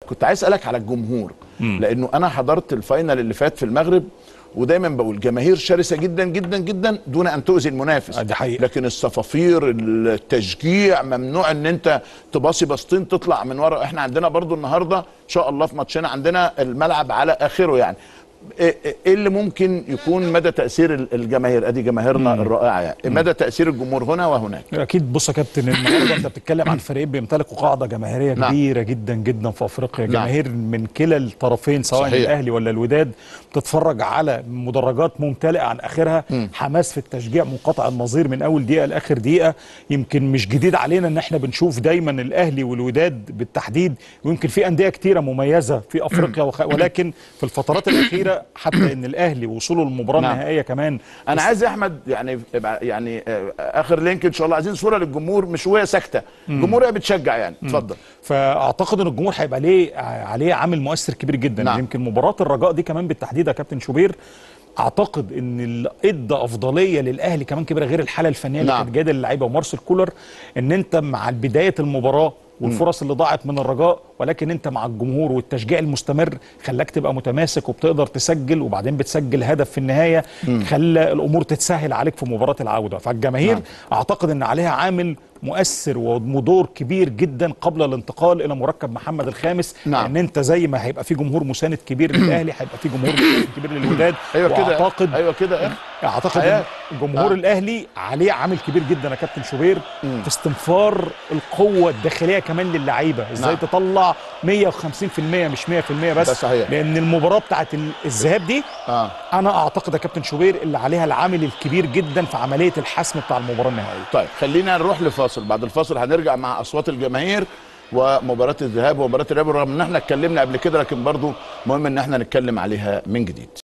كنت عايز اسالك على الجمهور لانه انا حضرت الفاينل اللي فات في المغرب ودايما بقول جماهير شرسه جدا جدا جدا دون ان تؤذي المنافس آه، دي حقيقة. لكن الصفافير التشجيع ممنوع ان انت تباصي باصتين تطلع من ورا احنا عندنا برضو النهارده ان شاء الله في ماتشنا عندنا الملعب على اخره يعني ايه إيه اللي ممكن يكون مدى تاثير الجماهير ادي جماهيرنا الرائعه يعني مدى تاثير الجمهور هنا وهناك اكيد بص يا كابتن النهارده انت بتتكلم عن فريقين بيمتلكوا قاعده جماهيريه نعم. كبيره جدا جدا في افريقيا نعم. جماهير من كلا الطرفين سواء صحيح. الاهلي ولا الوداد بتتفرج على مدرجات ممتلئه عن اخرها حماس في التشجيع منقطع النظير من اول دقيقه لاخر دقيقه يمكن مش جديد علينا ان احنا بنشوف دايما الاهلي والوداد بالتحديد ويمكن في انديه كتيره مميزه في افريقيا وخ... ولكن في الفترات الاخيره حتى ان الاهلي وصوله للمباراه نعم. النهائيه كمان انا عايز يا احمد يعني يعني آه، اخر لينك ان شاء الله عايزين صوره للجمهور مش وهي ساكته الجمهور هي بتشجع يعني اتفضل فاعتقد ان الجمهور هيبقى ليه عليه عامل مؤثر كبير جدا نعم. نعم. يمكن مباراه الرجاء دي كمان بالتحديد يا كابتن شوبير اعتقد ان اللي ادى افضليه للاهلي كمان كبيره غير الحاله الفنيه اللي نعم. كانت جايه للعيبه ومارسيل كولر ان انت مع بدايه المباراه والفرص اللي ضاعت من الرجاء ولكن انت مع الجمهور والتشجيع المستمر خلاك تبقى متماسك وبتقدر تسجل وبعدين بتسجل هدف في النهايه خلى الامور تتسهل عليك في مباراه العوده فالجماهير نعم. اعتقد ان عليها عامل مؤثر ودور كبير جدا قبل الانتقال الى مركب محمد الخامس نعم. ان انت زي ما هيبقى في جمهور مساند كبير للاهلي هيبقى في جمهور مساند كبير للوداد ايوه كده واعتقد ايوه كده إيه؟ اعتقد حياة. ان جمهور آه. الاهلي عليه عامل كبير جدا يا كابتن شوبير في استنفار القوه الداخليه كمان للعيبه ازاي نعم. تطلع 150% مش 100% بس ده صحيح. لان المباراه بتاعت ال- الذهاب دي اه انا اعتقد يا كابتن شوبير اللي عليها العامل الكبير جدا في عمليه الحسم بتاع المباراه النهائيه طيب خلينا نروح لفاصل بعد الفاصل هنرجع مع اصوات الجماهير ومباراه الذهاب ومباراه الريال رغم ان احنا اتكلمنا قبل كده لكن برضو مهم ان احنا نتكلم عليها من جديد